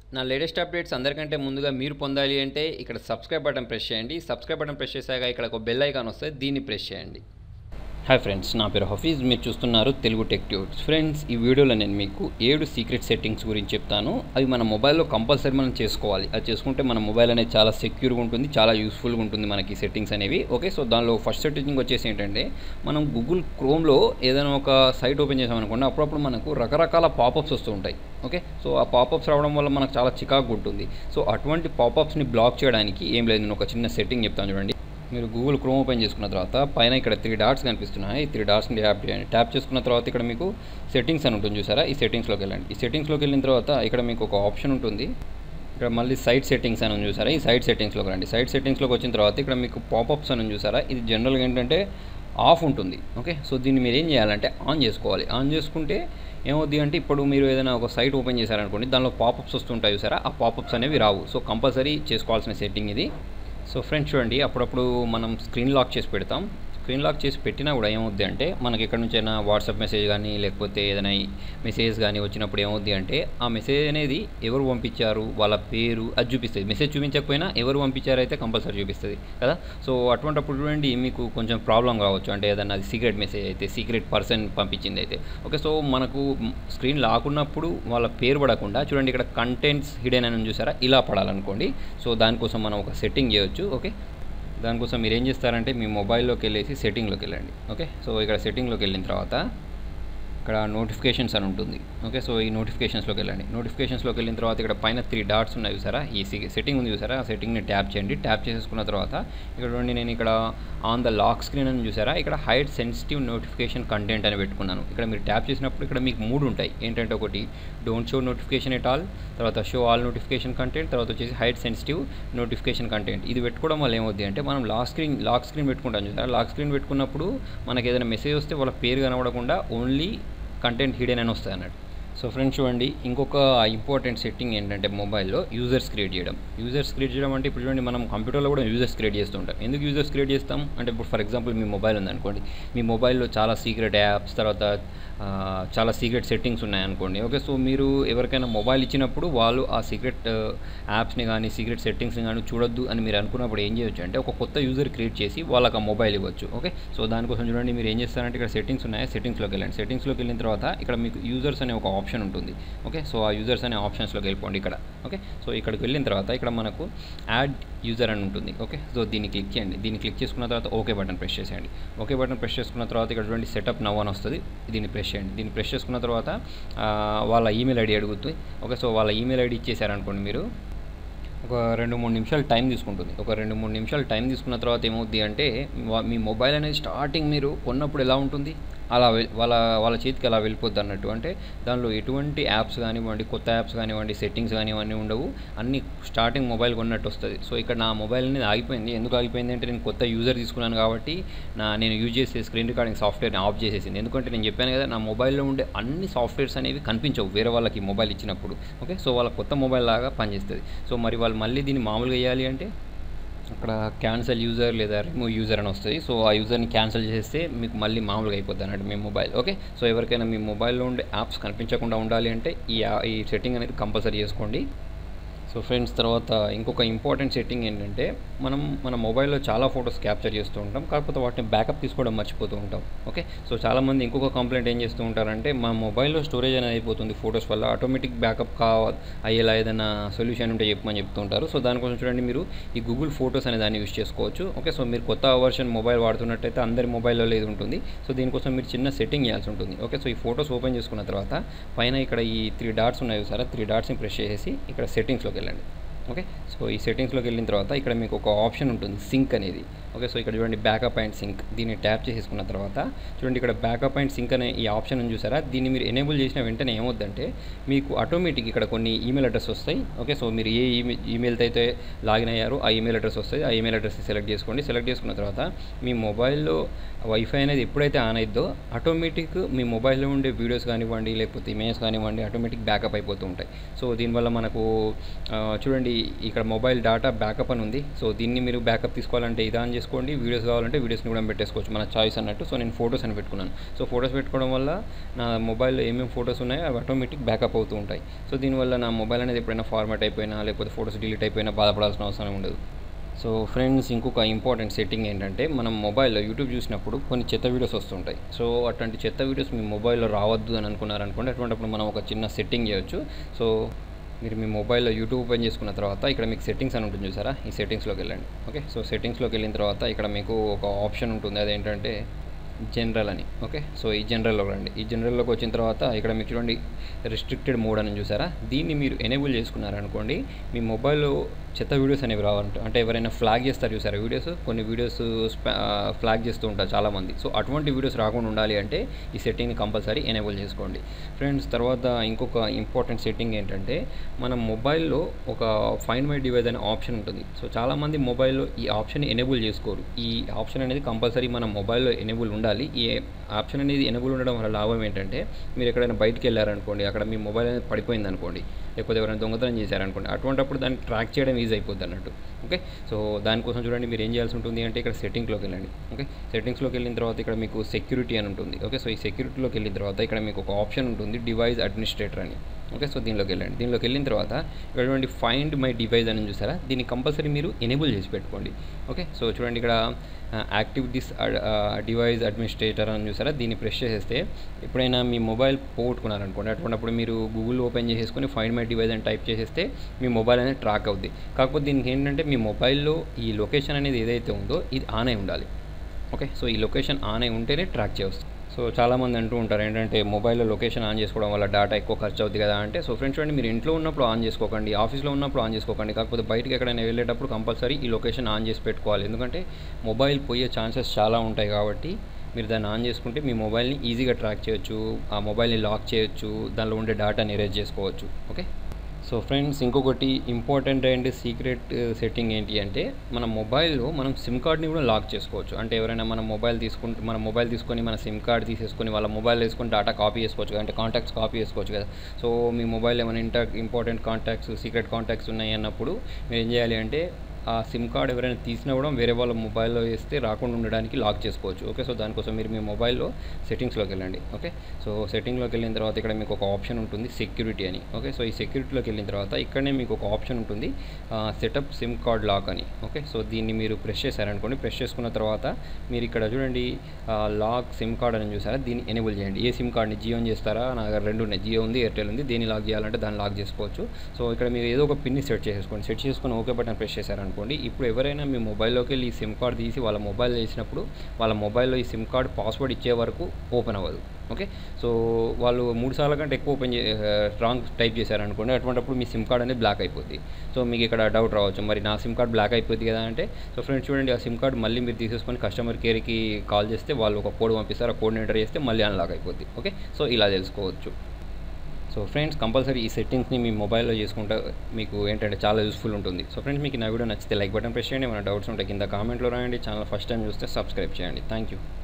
నా latest updates అందరికంటే ముందుగా మీరు పొందాలి అంటే ఇక్కడ సబ్స్క్రైబ్ బటన్ ప్రెస్ చేయండి సబ్స్క్రైబ్ బటన్ ప్రెస్ చేశాక ఇక్కడ ఒక బెల్ ఐకాన్ వస్తే దీన్ని ప్రెస్ చేయండి హాయ్ ఫ్రెండ్స్ నా పేరు హఫీజ్ మీరు చూస్తున్నారు తెలుగు టెక్ ట్యూట్స్ ఫ్రెండ్స్ ఈ వీడియోలో నేను మీకు ఏడు సీక్రెట్ సెట్టింగ్స్ గురించి చెప్తాను అవి మన మొబైల్లో కంపల్సరీ మనం చేసుకోవాలి అది చేసుకుంటే మన మొబైల్ అనేది చాలా సెక్యూర్గా ఉంటుంది చాలా యూస్ఫుల్గా ఉంటుంది మనకి సెట్టింగ్స్ అనేవి ఓకే సో దానిలో ఫస్ట్ సెట్టింగ్ వచ్చేసి ఏంటంటే మనం గూగుల్ క్రోమ్లో ఏదైనా ఒక సైట్ ఓపెన్ చేసామనుకోండి అప్పుడప్పుడు మనకు రకరకాల పాపప్స్ వస్తూ ఉంటాయి ఓకే సో ఆ పాపప్స్ రావడం వల్ల మనకు చాలా చికాకు ఉంటుంది సో అటువంటి పాపప్స్ని బ్లాక్ చేయడానికి ఏం లేదు నేను ఒక చిన్న సెట్టింగ్ చెప్తాను చూడండి మీరు గూగుల్ క్రోమ్ ఓపెన్ చేసుకున్న తర్వాత పైన ఇక్కడ త్రీ డాట్స్ కనిపిస్తున్నాయి ఈ త్రీ డాట్స్ని ట్యాప్ చేయండి ట్యాప్ చేసుకున్న తర్వాత ఇక్కడ మీకు సెట్టింగ్స్ అని ఉంటుంది చూసారా ఈ సెట్టింగ్స్లోకి వెళ్ళండి ఈ సెట్టింగ్స్లోకి వెళ్ళిన తర్వాత ఇక్కడ మీకు ఒక ఆప్షన్ ఉంటుంది ఇక్కడ మళ్ళీ సైట్ సెట్టింగ్స్ అని ఉంది చూసారా ఈ సైట్ సెట్టింగ్స్లోకి రండి సైట్ సెట్టింగ్స్లోకి వచ్చిన తర్వాత ఇక్కడ మీకు పాపప్స్ అని ఉంది చూసారా ఇది జనరల్గా ఏంటంటే ఆఫ్ ఉంటుంది ఓకే సో దీన్ని మీరు ఏం చేయాలంటే ఆన్ చేసుకోవాలి ఆన్ చేసుకుంటే ఏమవుద్ది అంటే ఇప్పుడు మీరు ఏదైనా ఒక సైట్ ఓపెన్ చేశారనుకోండి దానిలో పాపప్స్ వస్తుంటాయి చూసారా ఆ పాపప్స్ అనేవి రావు సో కంపల్సరీ చేసుకోవాల్సిన సెట్టింగ్ ఇది సో ఫ్రెండ్స్ చూడండి అప్పుడప్పుడు మనం స్క్రీన్ లాక్ చేసి పెడతాం స్క్రీన్ లాక్ చేసి పెట్టినా కూడా ఏమవుద్ది అంటే మనకి ఎక్కడి నుంచి అయినా వాట్సాప్ మెసేజ్ కానీ లేకపోతే ఏదైనా మెసేజ్ కానీ వచ్చినప్పుడు ఏమవుద్ది అంటే ఆ మెసేజ్ అనేది ఎవరు పంపించారు వాళ్ళ పేరు అది చూపిస్తుంది మెసేజ్ చూపించకపోయినా ఎవరు పంపించారు అయితే కంపల్సరీ చూపిస్తుంది కదా సో అటువంటిప్పుడు చూడండి మీకు కొంచెం ప్రాబ్లం కావచ్చు అంటే ఏదైనా అది సీక్రెట్ మెసేజ్ అయితే సీక్రెట్ పర్సన్ పంపించింది అయితే ఓకే సో మనకు స్క్రీన్ లాక్ ఉన్నప్పుడు వాళ్ళ పేరు పడకుండా చూడండి ఇక్కడ కంటెంట్స్ హిడెన్ అని చూసారా ఇలా పడాలనుకోండి సో దానికోసం మనం ఒక సెట్టింగ్ చేయొచ్చు ఓకే దానికోసం మీరు ఏం చేస్తారంటే మీ మొబైల్లోకి వెళ్ళేసి సెట్టింగ్లోకి వెళ్ళండి ఓకే సో ఇక్కడ సెట్టింగ్లోకి వెళ్ళిన తర్వాత ఇక్కడ నోటిఫికేషన్స్ అని ఉంటుంది ఓకే సో ఈ నోటిఫికేషన్స్లోకి వెళ్ళండి నోటిఫికేషన్స్లోకి వెళ్ళిన తర్వాత ఇక్కడ పైన త్రీ డాట్స్ ఉన్నాయి చూసారా ఈ సెట్టింగ్ ఉంది చూసారా ఆ సెట్టింగ్ని ట్యాప్ చేయండి ట్యాప్ చేసేసుకున్న తర్వాత ఇక్కడ నుండి నేను ఇక్కడ ఆన్ ద లాక్ స్క్రీన్ అని చూసారా ఇక్కడ హైడ్ సెన్సిటివ్ నోటిఫికేషన్ కంటెంట్ అని పెట్టుకున్నాను ఇక్కడ మీరు ట్యాప్ చేసినప్పుడు ఇక్కడ మీకు మూడు ఉంటాయి ఏంటంటే ఒకటి don't show notification at all తర్వాత షో ఆల్ నోటిఫికేషన్ కంటెంట్ తర్వాత వచ్చేసి హైడ్ సెన్సిటివ్ నోటిఫికేషన్ కంటెంట్ ఇది పెట్టుకోవడం వల్ల ఏమవుద్ది అంటే మనం లాక్ స్క్రీన్ లాక్ స్క్రీన్ పెట్టుకుంటాం చూసారా లాక్ స్క్రీన్ పెట్టుకున్నప్పుడు మనకి ఏదైనా మెసేజ్ వస్తే వాళ్ళ పేరు కనబడకుండా ఓన్లీ కంటెంట్ హిడెన్ అని వస్తాయి అన్నట్టు సో ఫ్రెండ్స్ చూడండి ఇంకొక ఇంపార్టెంట్ సెట్టింగ్ ఏంటంటే మొబైల్లో యూజర్స్ క్రియేట్ చేయడం యూజర్స్ క్రియేట్ చేయడం అంటే ఇప్పుడు చూడండి మనం కంప్యూటర్లో కూడా యూజర్స్ క్రియేట్ చేస్తుంటాం ఎందుకు యూజర్స్ క్రియేట్ చేస్తాం అంటే ఇప్పుడు ఫర్ ఎగ్జాంపుల్ మీ మొబైల్ ఉందనుకోండి మీ మొబైల్లో చాలా సీక్రెట్ యాప్స్ తర్వాత చాలా సీక్రెట్ సెట్టింగ్స్ ఉన్నాయనుకోండి ఓకే సో మీరు ఎవరికైనా మొబైల్ ఇచ్చినప్పుడు వాళ్ళు ఆ సీక్రెట్ యాప్స్ని కానీ సీక్రెట్ సెట్టింగ్స్ని కానీ చూడొద్దు అని మీరు అనుకున్నప్పుడు ఏం చేయొచ్చు అంటే ఒక కొత్త యూజర్ క్రియేట్ చేసి వాళ్ళకి ఆ మొబైల్ ఇవ్వచ్చు ఓకే సో దానికోసం చూడండి మీరు ఏం చేస్తారంటే ఇక్కడ సెట్టింగ్స్ ఉన్నాయి సెట్టింగ్స్లోకి వెళ్ళండి సెట్టింగ్స్లోకి వెళ్ళిన తర్వాత ఇక్కడ మీకు యూజర్స్ అనే ఒక ఆప్షన్ ఉంటుంది ఓకే సో ఆ యూజర్స్ అనే ఆప్షన్స్లోకి వెళ్ళిపోండి ఇక్కడ ఓకే సో ఇక్కడికి వెళ్ళిన తర్వాత ఇక్కడ మనకు యాడ్ యూజర్ అని ఉంటుంది ఓకే సో దీన్ని క్లిక్ చేయండి దీన్ని క్లిక్ చేసుకున్న తర్వాత ఓకే బటన్ ప్రెస్ చేసేయండి ఓకే బటన్ ప్రెస్ చేసుకున్న తర్వాత ఇక్కడ చూడండి సెటప్ నవ్ అని వస్తుంది దీన్ని ప్రెస్ చేయండి దీన్ని ప్రెస్ చేసుకున్న తర్వాత వాళ్ళ ఈమెయిల్ ఐడి అడుగుతుంది ఓకే సో వాళ్ళ ఈమెయిల్ ఐడి ఇచ్చేసారనుకోండి మీరు ఒక రెండు మూడు నిమిషాలు టైం తీసుకుంటుంది ఒక రెండు మూడు నిమిషాలు టైం తీసుకున్న తర్వాత ఏమవుద్ది అంటే మీ మొబైల్ అనేది స్టార్టింగ్ మీరు కొన్నప్పుడు ఎలా ఉంటుంది అలా వాళ్ళ వాళ్ళ చేతికి అలా వెళ్ళిపోద్ది అన్నట్టు అంటే దానిలో ఎటువంటి యాప్స్ కానివ్వండి కొత్త యాప్స్ కానివ్వండి సెట్టింగ్స్ కానివ్వండి ఉండవు అన్ని స్టార్టింగ్ మొబైల్ కొన్నట్టు వస్తుంది సో ఇక్కడ నా మొబైల్ అనేది ఆగిపోయింది ఎందుకు ఆగిపోయింది అంటే నేను కొత్త యూజర్ తీసుకున్నాను కాబట్టి నా నేను యూజ్ చేసే స్క్రీన్ రికార్డింగ్ సాఫ్ట్వేర్ని ఆఫ్ చేసేసింది ఎందుకంటే నేను చెప్పాను కదా నా మొబైల్లో ఉండే అన్ని సాఫ్ట్వేర్స్ అనేవి కనిపించవు వేరే వాళ్ళకి మొబైల్ ఇచ్చినప్పుడు ఓకే సో వాళ్ళ కొత్త మొబైల్ లాగా పనిచేస్తుంది సో మరి వాళ్ళు మళ్ళీ దీన్ని మామూలుగా వేయాలి అంటే అక్కడ క్యాన్సల్ యూజర్ లేదా రిమూవ్ యూజర్ అని వస్తుంది సో ఆ యూజర్ని క్యాన్సిల్ చేస్తే మీకు మళ్ళీ మామూలుగా అయిపోద్ది అన్నట్టు మీ మొబైల్ ఓకే సో ఎవరికైనా మీ మొబైల్లో ఉండే యాప్స్ కనిపించకుండా ఉండాలి అంటే ఈ ఈ సెట్టింగ్ అనేది కంపల్సరీ చేసుకోండి సో ఫ్రెండ్స్ తర్వాత ఇంకొక ఇంపార్టెంట్ సెట్టింగ్ ఏంటంటే మనం మన మొబైల్లో చాలా ఫొటోస్ క్యాప్చర్ చేస్తూ ఉంటాం కాకపోతే వాటిని బ్యాకప్ తీసుకోవడం మర్చిపోతూ ఉంటాం ఓకే సో చాలామంది ఇంకొక కంప్లైంట్ ఏం చేస్తూ ఉంటారంటే మా మొబైల్లో స్టోరేజ్ అనేది అయిపోతుంది ఫొటోస్ వల్ల ఆటోమేటిక్ బ్యాకప్ కావాలి అయ్యేలా ఏదైనా సొల్యూషన్ ఉంటే చెప్పమని చెప్తూ ఉంటారు సో దానికోసం చూడండి మీరు ఈ గూగుల్ ఫొటోస్ అనే దాన్ని యూస్ చేసుకోవచ్చు ఓకే సో మీరు కొత్త వర్షన్ మొబైల్ వాడుతున్నట్టయితే అందరి మొబైల్లో ఇది ఉంటుంది సో దీనికోసం మీరు చిన్న సెట్టింగ్ చేయాల్సి ఉంటుంది ఓకే సో ఈ ఫొటోస్ ఓపెన్ చేసుకున్న తర్వాత పైన ఇక్కడ ఈ త్రీ డాట్స్ ఉన్నాయి సార్ త్రీ డాట్స్ని ప్రెస్ చేసి ఇక్కడ సెట్టింగ్స్లోకి వెళ్ళండి ఓకే సో ఈ సెట్టింగ్స్లోకి వెళ్ళిన తర్వాత ఇక్కడ మీకు ఒక ఆప్షన్ ఉంటుంది సింక్ అనేది ఓకే సో ఇక్కడ చూడండి బ్యాకప్ అండ్ సింక్ దీన్ని ట్యాప్ చేసేసుకున్న తర్వాత చూడండి ఇక్కడ బ్యాకప్ అండ్ సింక్ అనే ఈ ఆప్షన్ చూసారా దీన్ని మీరు ఎనేబుల్ చేసిన వెంటనే ఏమవుద్దంటే మీకు ఆటోమేటిక్ ఇక్కడ కొన్ని ఈమెయిల్ అడ్రస్ వస్తాయి ఓకే సో మీరు ఏ ఈమెయిల్ ఈమెయిల్తో అయితే లాగిన్ అయ్యారో ఆ ఈమెయిల్ అడ్రస్ వస్తుంది ఆ ఈమెయిల్ అడ్రస్ సెలెక్ట్ చేసుకోండి సెలెక్ట్ చేసుకున్న తర్వాత మీ మొబైల్లో వైఫై అనేది ఎప్పుడైతే ఆన్ అయిద్దో ఆటోమేటిక్ మీ మొబైల్లో ఉండే వీడియోస్ కానివ్వండి లేకపోతే ఇమేజెస్ కానివ్వండి ఆటోమేటిక్ బ్యాకప్ అయిపోతూ ఉంటాయి సో దీనివల్ల మనకు చూడండి ఇక్కడ మొబైల్ డేటా బ్యాకప్ అని ఉంది సో దీన్ని మీరు బ్యాకప్ తీసుకోవాలంటే ఇదా అని చేసుకోండి వీడియోస్ కావాలంటే వీడియోస్ని కూడా పెట్టేసుకోవచ్చు మన చాయిస్ అన్నట్టు సో నేను ఫొటోస్ అని పెట్టుకున్నాను సో ఫొటోస్ పెట్టుకోవడం వల్ల నా మొబైల్లో ఏమేమి ఫొటోస్ ఉన్నాయో అవి ఆటోమేటిక్ బ్యాకప్ అవుతూ ఉంటాయి సో దీనివల్ల నా మొబైల్ అనేది ఎప్పుడైనా ఫార్మాట్ అయిపోయినా లేకపోతే ఫొటోస్ డిలీట్ అయిపోయినా బాధపడాల్సిన అవసరం ఉండదు సో ఫ్రెండ్స్ ఇంకొక ఇంపార్టెంట్ సెట్టింగ్ ఏంటంటే మనం మొబైల్లో యూట్యూబ్ చూసినప్పుడు కొన్ని చెత్త వీడియోస్ వస్తుంటాయి సో అట్లాంటి చెత్త వీడియోస్ మీ మొబైల్లో రావద్దు అని అనుకున్నారనుకోండి అటువంటిప్పుడు మనం ఒక చిన్న సెట్టింగ్ చేయొచ్చు సో మీరు మీ మొబైల్లో యూట్యూబ్ ఓపెన్ చేసుకున్న తర్వాత ఇక్కడ మీకు సెట్టింగ్స్ అని ఉంటుంది చూసారా ఈ సెట్టింగ్స్లోకి వెళ్ళండి ఓకే సో సెట్టింగ్స్లోకి వెళ్ళిన తర్వాత ఇక్కడ మీకు ఒక ఆప్షన్ ఉంటుంది అదేంటంటే జనరల్ అని ఓకే సో ఈ జనరల్లో రండి ఈ జనరల్లోకి వచ్చిన తర్వాత ఇక్కడ మీకు చూడండి రిస్ట్రిక్టెడ్ మోడ్ అని చూసారా దీన్ని మీరు ఎనేబుల్ చేసుకున్నారనుకోండి మీ మొబైల్లో చెత్త వీడియోస్ అనేవి రావంట అంటే ఎవరైనా ఫ్లాగ్ చేస్తారు చూసారా వీడియోస్ కొన్ని వీడియోస్ ఫ్లాగ్ చేస్తూ ఉంటారు చాలామంది సో అటువంటి వీడియోస్ రాకుండా ఉండాలి అంటే ఈ సెట్టింగ్ని కంపల్సరీ ఎనేబుల్ చేసుకోండి ఫ్రెండ్స్ తర్వాత ఇంకొక ఇంపార్టెంట్ సెట్టింగ్ ఏంటంటే మన మొబైల్లో ఒక ఫైండ్ మై డివైస్ అనే ఆప్షన్ ఉంటుంది సో చాలామంది మొబైల్లో ఈ ఆప్షన్ ఎనేబుల్ చేసుకోరు ఈ ఆప్షన్ అనేది కంపల్సరీ మన మొబైల్లో ఎనేబుల్ ఉండాలి ఈ ఆప్షన్ అనేది ఎనేబుల్ ఉండడం వల్ల లాభం ఏంటంటే మీరు ఎక్కడైనా బయటికి వెళ్ళారనుకోండి అక్కడ మీ మొబైల్ అనేది పడిపోయింది అనుకోండి లేకపోతే ఎవరైనా దొంగతనం చేశారనుకోండి అటువంటిప్పుడు దాన్ని ట్రాక్ చేయడం ఈజీ అయిపోద్ది అన్నట్టు ఓకే సో దానికోసం చూడండి మీరు ఏం చేయాల్సి ఉంటుంది అంటే ఇక్కడ సెట్టింగ్లోకి వెళ్ళండి ఓకే సెట్టింగ్స్లోకి వెళ్ళిన తర్వాత ఇక్కడ మీకు సెక్యూరిటీ అని ఉంటుంది ఓకే సో ఈ సెక్యూరిటీలోకి వెళ్ళిన తర్వాత ఇక్కడ మీకు ఒక ఆప్షన్ ఉంటుంది డివైస్ అడ్మినిస్ట్రేటర్ అని ఓకే సో దీనిలోకి వెళ్ళండి దీనిలోకి వెళ్ళిన తర్వాత ఇక్కడ చూడండి ఫైండ్ మై డివైస్ అని చూసారా దీన్ని కంపల్సరీ మీరు ఎనేబుల్ చేసి పెట్టుకోండి ఓకే సో చూడండి ఇక్కడ యాక్టివ్ దిస్ డివైస్ అడ్మినిస్ట్రేటర్ అని చూసారా దీన్ని ప్రెస్ చేసేస్తే ఎప్పుడైనా మీ మొబైల్ పోగొట్టుకున్నారనుకోండి అటువంటిప్పుడు మీరు గూగుల్ ఓపెన్ చేసేసుకొని ఫైండ్ మై డివైస్ అని టైప్ చేసేస్తే మీ మొబైల్ అనేది ట్రాక్ అవుద్ది కాకపోతే దీనికి ఏంటంటే మీ మొబైల్లో ఈ లొకేషన్ అనేది ఏదైతే ఉందో ఇది ఆన్ అయి ఉండాలి ఓకే సో ఈ లొకేషన్ ఆన్ అయి ఉంటేనే ట్రాక్ చేయవచ్చు సో చాలామంది అంటూ ఉంటారు ఏంటంటే మొబైల్లో లొకేషన్ ఆన్ చేసుకోవడం వల్ల డేటా ఎక్కువ ఖర్చు అవుతుంది కదా అంటే సో ఫ్రెండ్స్ చూడండి మీరు ఇంట్లో ఉన్నప్పుడు ఆన్ చేసుకోకండి ఆఫీస్లో ఉన్నప్పుడు ఆన్ చేసుకోకండి కాకపోతే బయటికి ఎక్కడైనా వెళ్ళేటప్పుడు కంపల్సరీ ఈ లొకేషన్ ఆన్ చేసి పెట్టుకోవాలి ఎందుకంటే మొబైల్ పోయే ఛాన్సెస్ చాలా ఉంటాయి కాబట్టి మీరు దాన్ని ఆన్ చేసుకుంటే మీ మొబైల్ని ఈజీగా ట్రాక్ చేయొచ్చు ఆ మొబైల్ని లాక్ చేయొచ్చు దానిలో ఉండే డేటాని ఎరేజ్ చేసుకోవచ్చు ఓకే సో ఫ్రెండ్స్ ఇంకొకటి ఇంపార్టెంట్ అండ్ సీక్రెట్ సెట్టింగ్ ఏంటి అంటే మన మొబైల్లో మనం సిమ్ కార్డ్ని కూడా లాక్ చేసుకోవచ్చు అంటే ఎవరైనా మన మొబైల్ తీసుకుంటే మన మొబైల్ తీసుకొని మన సిమ్ కార్డ్ తీసేసుకొని వాళ్ళ మొబైల్ వేసుకొని డేటా కాపీ చేసుకోవచ్చు కదా అంటే కాంటాక్ట్స్ కాపీ చేసుకోవచ్చు కదా సో మీ మొబైల్ ఏమైనా ఇంట ఇంపార్టెంట్ కాంటాక్ట్స్ సీక్రెట్ కాంటాక్ట్స్ ఉన్నాయి అన్నప్పుడు మీరు ఏం చేయాలి అంటే ఆ సిమ్ కార్డ్ ఎవరైనా తీసినా కూడా వేరే వాళ్ళ మొబైల్లో వేస్తే రాకుండా ఉండడానికి లాక్ చేసుకోవచ్చు ఓకే సో దానికోసం మీరు మీ మొబైల్లో సెట్టింగ్స్లోకి వెళ్ళండి ఓకే సో సెట్టింగ్లోకి వెళ్ళిన తర్వాత ఇక్కడ మీకు ఒక ఆప్షన్ ఉంటుంది సెక్యూరిటీ అని ఓకే సో ఈ సెక్యూరిటీలోకి వెళ్ళిన తర్వాత ఇక్కడనే మీకు ఒక ఆప్షన్ ఉంటుంది సెటప్ సిమ్ కార్డ్ లాక్ అని ఓకే సో దీన్ని మీరు ప్రెస్ చేశారనుకోండి ప్రెస్ చేసుకున్న తర్వాత మీరు ఇక్కడ చూడండి లాక్ సిమ్ కార్డ్ అని చూసారా దీన్ని ఎనేబుల్ చేయండి ఏ సిమ్ కార్డ్ని జియో చేస్తారా నా దగ్గర రెండు ఉన్నాయి జియో ఉంది ఎయిర్టెల్ ఉంది దేన్ని లాక్ చేయాలంటే దాన్ని లాక్ చేసుకోవచ్చు సో ఇక్కడ మీరు ఏదో ఒక పిన్ని సెట్ చేసుకోండి సెట్ చేసుకొని ఓకే బటన్ ప్రెస్ చేశారనుకోండి ఇప్పుడు ఎవరైనా మీ మొబైల్లోకి వెళ్ళి ఈ సిమ్ కార్డ్ తీసి వాళ్ళ మొబైల్ చేసినప్పుడు వాళ్ళ మొబైల్లో ఈ సిమ్ కార్డ్ పాస్వర్డ్ ఇచ్చే వరకు ఓపెన్ అవ్వదు ఓకే సో వాళ్ళు మూడు సార్ల కంటే ఎక్కువ ఓపెన్ చే రాంగ్ టైప్ చేశారనుకోండి అటువంటిప్పుడు మీ సిమ్ కార్డ్ అనేది బ్లాక్ అయిపోద్ది సో మీకు ఇక్కడ డౌట్ రావచ్చు మరి నా సిమ్ కార్డ్ బ్లాక్ అయిపోద్ది కదా అంటే సో ఫ్రెండ్స్ చూడండి ఆ సిమ్ కార్డ్ మళ్ళీ మీరు తీసేసుకొని కస్టమర్ కేర్కి కాల్ చేస్తే వాళ్ళు ఒక కోడ్ పంపిస్తారు ఆ కోడ్ని ఎంటర్ చేస్తే మళ్ళీ అన్లాక్ అయిపోద్ది ఓకే సో ఇలా తెలుసుకోవచ్చు సో ఫ్రెండ్స్ కంపల్సరీ ఈ సెట్టింగ్స్ని మీ మొబైల్లో చేసుకుంటే మీకు ఏంటంటే చాలా యూస్ఫుల్ ఉంటుంది సో ఫ్రెండ్స్ మీకు నా వీడియో నచ్చితే లైక్ బటన్ ప్రెస్ చేయండి ఏమైనా డౌట్స్ ఉంటే కింద కామెంట్లో రాయండి ఛానల్ ఫస్ట్ టైం చూస్తే సబ్స్క్రైబ్ చేయండి థ్యాంక్ యూ